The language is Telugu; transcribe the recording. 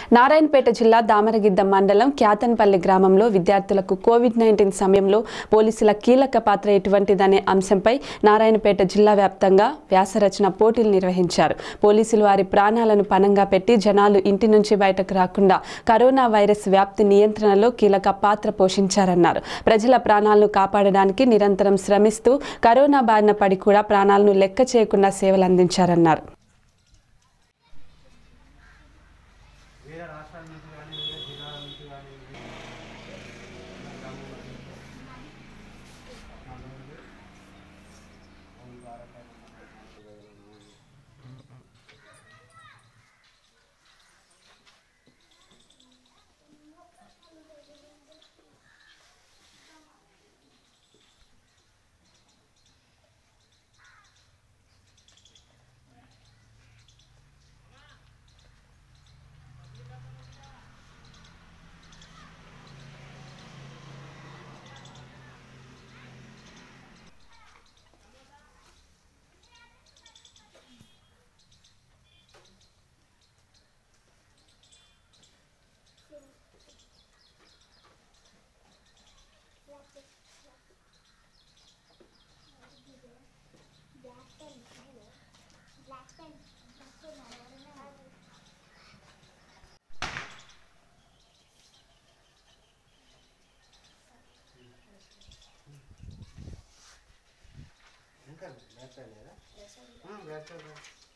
నారాయణపేట జిల్లా దామరగిద్ద మండలం క్యాతన్పల్లి గ్రామంలో విద్యార్థులకు కోవిడ్ నైన్టీన్ సమయంలో పోలీసుల కీలక పాత్ర ఎటువంటిదనే అంశంపై నారాయణపేట జిల్లా వ్యాప్తంగా వ్యాసరచన పోటీలు నిర్వహించారు పోలీసులు వారి ప్రాణాలను పణంగా పెట్టి జనాలు ఇంటి నుంచి బయటకు రాకుండా కరోనా వైరస్ వ్యాప్తి నియంత్రణలో కీలక పాత్ర పోషించారన్నారు ప్రజల ప్రాణాలను కాపాడడానికి నిరంతరం శ్రమిస్తూ కరోనా బారిన పడి కూడా ప్రాణాలను లెక్క చేయకుండా సేవలు అందించారన్నారు వేరే రాష్ట్రాల నుంచి కానీ వేరే జిల్లాల నుంచి కానీ ఇంకా బ్యాక్ సైడ్ లేదా బ్యాక్ సైడ్